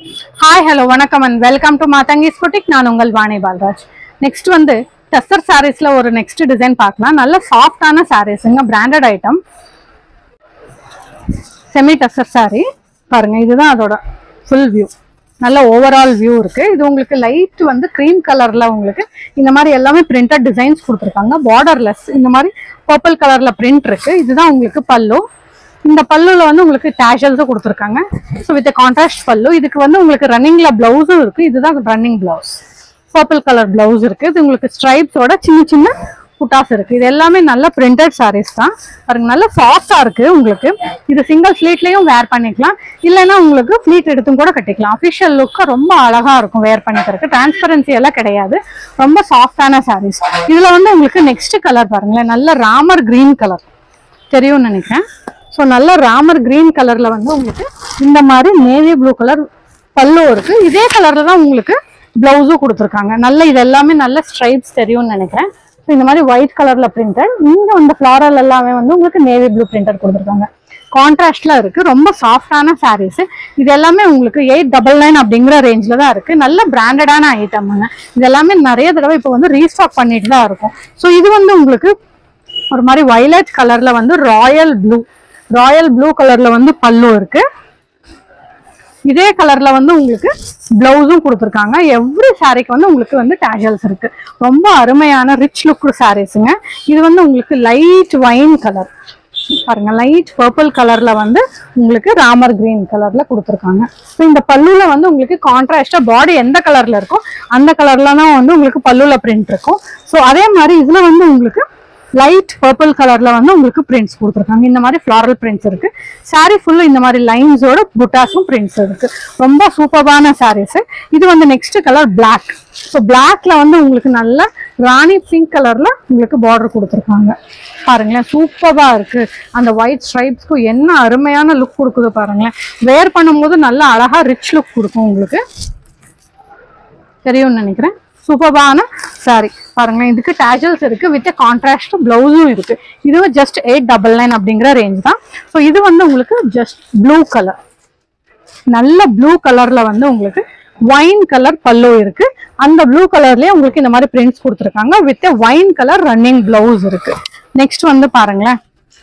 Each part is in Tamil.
ஹாய் ஹலோ வணக்கம் and welcome to Mathangi's boutique நான் உங்கள் வாணி பால்ராஜ் நெக்ஸ்ட் வந்து டஸ்ஸர் சாரீஸ்ல ஒரு நெக்ஸ்ட் டிசைன் பார்க்கலாம் நல்ல சாஃப்டான சாரீஸுங்க branded item semi tussar saree பாருங்க இதுதான் அதோட ஃபுல் வியூ நல்ல ஓவரால் வியூ இருக்கு இது உங்களுக்கு லைட் வந்து க்ரீம் கலர்ல உங்களுக்கு இந்த மாதிரி எல்லாமே பிரிண்டட் டிசைன்ஸ் கொடுத்துருக்காங்க பார்டர்லெஸ் இந்த மாதிரி பர்பிள் கலர்ல பிரிண்ட் இருக்கு இதுதான் உங்களுக்கு பல்லு இந்த பல்லுல வந்து உங்களுக்கு டேஷல்ஸும் கொடுத்துருக்காங்க ஸோ வித் கான்ட்ராஸ்ட் பல்லு இதுக்கு வந்து உங்களுக்கு ரன்னிங்ல பிளவுஸும் இருக்கு இதுதான் running blouse purple colour blouse இருக்கு இது உங்களுக்கு ஸ்ட்ரைப்ஸோட சின்ன சின்ன புட்டாஸ் இருக்கு இது எல்லாமே நல்ல பிரிண்டட் sarees தான் பாருங்க நல்ல சாஃப்டா இருக்கு உங்களுக்கு இது சிங்கிள் ஃபிளீட்லயும் வேர் பண்ணிக்கலாம் இல்லைன்னா உங்களுக்கு ஃபிளீட் எடுத்தும் கூட கட்டிக்கலாம் அஃபிஷியல் லுக்கு ரொம்ப அழகா இருக்கும் வேர் பண்ணிக்கிறதுக்கு டிரான்ஸ்பரன்சி எல்லாம் கிடையாது ரொம்ப சாஃப்டான sarees இதுல வந்து உங்களுக்கு நெக்ஸ்ட் கலர் பாருங்களேன் நல்ல ராமர் கிரீன் கலர் தெரியும்னு நினைக்கிறேன் ஸோ நல்ல ராமர் கிரீன் கலர்ல வந்து உங்களுக்கு இந்த மாதிரி நேவி ப்ளூ கலர் பல்லு இருக்கு இதே கலர்ல தான் உங்களுக்கு பிளவுஸும் கொடுத்துருக்காங்க நல்ல இது எல்லாமே நல்ல ஸ்ட்ரைப்ஸ் தெரியும்னு நினைக்கிறேன் ஸோ இந்த மாதிரி ஒயிட் கலர்ல பிரிண்டட் இங்க வந்து ஃப்ளாரல் எல்லாமே வந்து உங்களுக்கு நேவி ப்ளூ பிரிண்டட் கொடுத்துருக்காங்க கான்ட்ராஸ்ட்ல இருக்கு ரொம்ப சாஃப்டான சாரீஸ் இது எல்லாமே உங்களுக்கு எயிட் டபுள் நைன் அப்படிங்கிற ரேஞ்சில் தான் இருக்கு நல்ல பிராண்டடான ஐட்டம்ங்க இது எல்லாமே நிறைய தடவை இப்போ வந்து ரீஸ்டாக் பண்ணிட்டு தான் இருக்கும் ஸோ இது வந்து உங்களுக்கு ஒரு மாதிரி வயலட் கலர்ல வந்து ராயல் ப்ளூ ராயல் ப்ளூ கலர்ல வந்து பல்லு இருக்கு இதே கலர்ல வந்து உங்களுக்கு பிளவுஸும் கொடுத்துருக்காங்க எவ்ரி சாரிக்கு வந்து உங்களுக்கு வந்து டேஷல்ஸ் இருக்கு ரொம்ப அருமையான ரிச் லுக் சாரீஸுங்க இது வந்து உங்களுக்கு லைட் வைன் கலர் பாருங்க லைட் பர்பிள் கலர்ல வந்து உங்களுக்கு ராமர் கிரீன் கலர்ல கொடுத்துருக்காங்க ஸோ இந்த பல்லுல வந்து உங்களுக்கு கான்ட்ராஸ்டா பாடி எந்த கலர்ல இருக்கோ அந்த கலர்ல தான் வந்து உங்களுக்கு பல்லுல பிரிண்ட் இருக்கும் ஸோ அதே மாதிரி இதுல வந்து உங்களுக்கு லைட் பர்பிள் கலர்ல வந்து உங்களுக்கு பிரிண்ட்ஸ் கொடுத்துருக்காங்க இந்த மாதிரி ஃப்ளாரல் பிரிண்ட்ஸ் இருக்கு saree ஃபுல்லு இந்த மாதிரி லைன்ஸோட புட்டாஸும் பிரிண்ட்ஸ் இருக்கு ரொம்ப சூப்பரான சாரீஸ் இது வந்து நெக்ஸ்ட் கலர் Black ஸோ பிளாக்ல வந்து உங்களுக்கு நல்ல ராணி பிங்க் கலர்ல உங்களுக்கு பார்டர் கொடுத்துருக்காங்க பாருங்களேன் சூப்பரா இருக்கு அந்த ஒயிட் ஸ்ட்ரைப்ஸ்க்கும் என்ன அருமையான லுக் கொடுக்குது பாருங்களேன் வேர் பண்ணும்போது நல்ல அழகா ரிச் லுக் கொடுக்கும் உங்களுக்கு தெரியும்னு நினைக்கிறேன் சூப்பரான சாரி பாருங்களேன் இதுக்கு டேஜல்ஸ் இருக்கு வித் கான்ட்ராஸ்ட் பிளவுஸும் இருக்கு இதுவும் ஜஸ்ட் எயிட் டபுள் நைன் அப்படிங்கிற ரேஞ்ச் தான் ஸோ இது வந்து உங்களுக்கு ஜஸ்ட் ப்ளூ கலர் நல்ல ப்ளூ கலர்ல வந்து உங்களுக்கு ஒயின் கலர் பல்லு இருக்கு அந்த ப்ளூ கலர்லயே உங்களுக்கு இந்த மாதிரி பிரிண்ட்ஸ் கொடுத்துருக்காங்க with wine colour running blouse இருக்கு நெக்ஸ்ட் வந்து பாருங்களேன்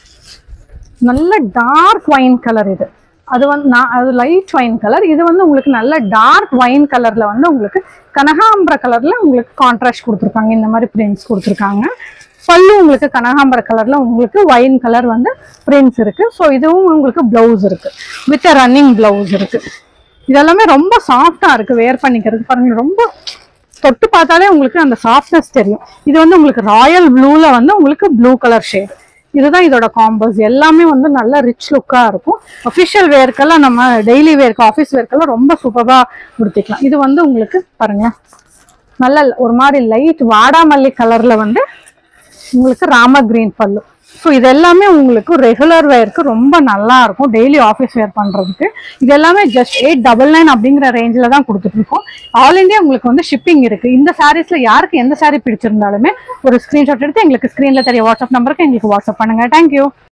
நல்ல டார்க் ஒயின் கலர் இது அது வந்து நான் அது லைட் ஒயின் கலர் இது வந்து உங்களுக்கு நல்ல டார்க் ஒயின் கலர்ல வந்து உங்களுக்கு கனகாம்பர கலர்ல உங்களுக்கு கான்ட்ராஸ்ட் கொடுத்துருக்காங்க இந்த மாதிரி பிரிண்ட்ஸ் கொடுத்துருக்காங்க பல்லு உங்களுக்கு கனகாம்பர கலர்ல உங்களுக்கு ஒயின் கலர் வந்து பிரிண்ட்ஸ் இருக்கு ஸோ இதுவும் உங்களுக்கு பிளவுஸ் இருக்கு வித் ரன்னிங் பிளவுஸ் இருக்கு இதெல்லாமே ரொம்ப சாஃப்டா இருக்கு வேர் பண்ணிக்கிறது பாருங்க ரொம்ப தொட்டு பார்த்தாலே உங்களுக்கு அந்த சாஃப்ட்னஸ் தெரியும் இது வந்து உங்களுக்கு ராயல் ப்ளூல வந்து உங்களுக்கு ப்ளூ கலர் ஷேட் இதுதான் இதோட காம்போஸ் எல்லாமே வந்து நல்ல ரிச் லுக்கா இருக்கும் அஃபிஷியல் வேர்க்கெல்லாம் நம்ம டெய்லி வேர்க்கு ஆஃபீஸ் வேர்க்கெல்லாம் ரொம்ப சூப்பரா கொடுத்துக்கலாம் இது வந்து உங்களுக்கு பாருங்க நல்ல ஒரு மாதிரி லைட் வாடாமல்லி கலர்ல வந்து உங்களுக்கு ராம கிரீன் பல்லு ஸோ இது எல்லாமே உங்களுக்கு ரெகுலர் வேர்க்கு ரொம்ப நல்லா இருக்கும் டெய்லி ஆஃபீஸ் வேர் பண்ணுறதுக்கு இது எல்லாமே ஜஸ்ட் எயிட் டபுள் நைன் அப்படிங்கிற ரேஞ்சில் தான் கொடுத்துட்டு இருக்கோம் ஆல் இந்தியா உங்களுக்கு வந்து ஷிப்பிங் இருக்குது இந்த சாரீஸில் யாருக்கு எந்த சாரீ பிடிச்சிருந்தாலுமே ஒரு ஸ்க்ரீன்ஷாட் எடுத்து எங்களுக்கு ஸ்க்ரீனில் தெரிய வாட்ஸ்அப் நம்பருக்கு எங்களுக்கு வாட்ஸ்அப் பண்ணுங்கள் தேங்க்யூ